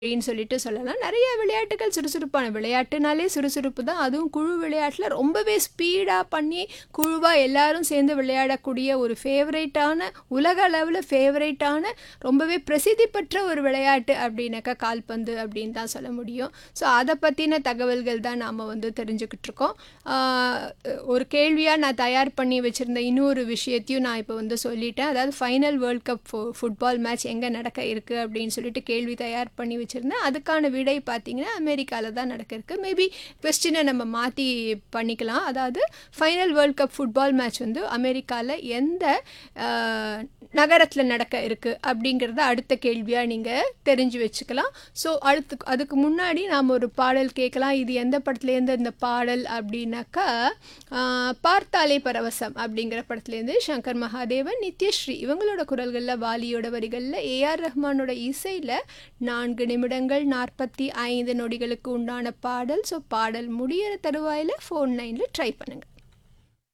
அப்படின்னு சொல்லிட்டு சொல்லலாம் நிறைய விளையாட்டுகள் சுறுசுறுப்பான விளையாட்டுனாலே சுறுசுறுப்பு தான் அதுவும் குழு விளையாட்டில் ரொம்பவே ஸ்பீடாக பண்ணி குழுவாக எல்லாரும் சேர்ந்து விளையாடக்கூடிய ஒரு ஃபேவரேட்டான உலக அளவில் ஃபேவரேட்டான ரொம்பவே பிரசித்தி பெற்ற ஒரு விளையாட்டு அப்படின்னாக்கா கால்பந்து அப்படின்னு தான் சொல்ல முடியும் ஸோ அதை பற்றின தகவல்கள் தான் நாம் வந்து தெரிஞ்சுக்கிட்டு இருக்கோம் ஆஹ் ஒரு கேள்வியாக நான் தயார் பண்ணி வச்சுருந்த இன்னொரு விஷயத்தையும் நான் இப்போ வந்து சொல்லிட்டேன் அதாவது final world cup football match எங்கே நடக்க இருக்குது அப்படின்னு சொல்லிட்டு கேள்வி தயார் பண்ணி வச்சுருந்தேன் அதுக்கான விடை பார்த்தீங்கன்னா அமெரிக்காவில் தான் நடக்க இருக்கு மேபி கொஸ்டினை நம்ம மாற்றி பண்ணிக்கலாம் அதாவது final world cup football match வந்து அமெரிக்காவில் எந்த நகரத்தில் நடக்க இருக்குது அப்படிங்கிறத அடுத்த கேள்வியாக நீங்கள் தெரிஞ்சு வச்சுக்கலாம் ஸோ அடுத்து அதுக்கு முன்னாடி நாம் ஒரு பாடல் கேட்கலாம் இது எந்த படத்துலேருந்து இந்த பாடல் அப்படின்னாக்கா ஆஹ், பார்த்தாலே பரவசம் அப்படிங்கிற படத்துலேருந்து சங்கர் மகாதேவன் நித்யஸ்ரீ இவங்களோட குரல்களில் வாலியோட வரிகளில் ஏஆர் ரஹ்மானோட இசையில் நான்கு நிமிடங்கள் நாற்பத்தி ஐந்து நொடிகளுக்கு உண்டான பாடல் ஸோ பாடல் முடியிற தருவாயில் ஃபோன் லைனில் ட்ரை பண்ணுங்கள்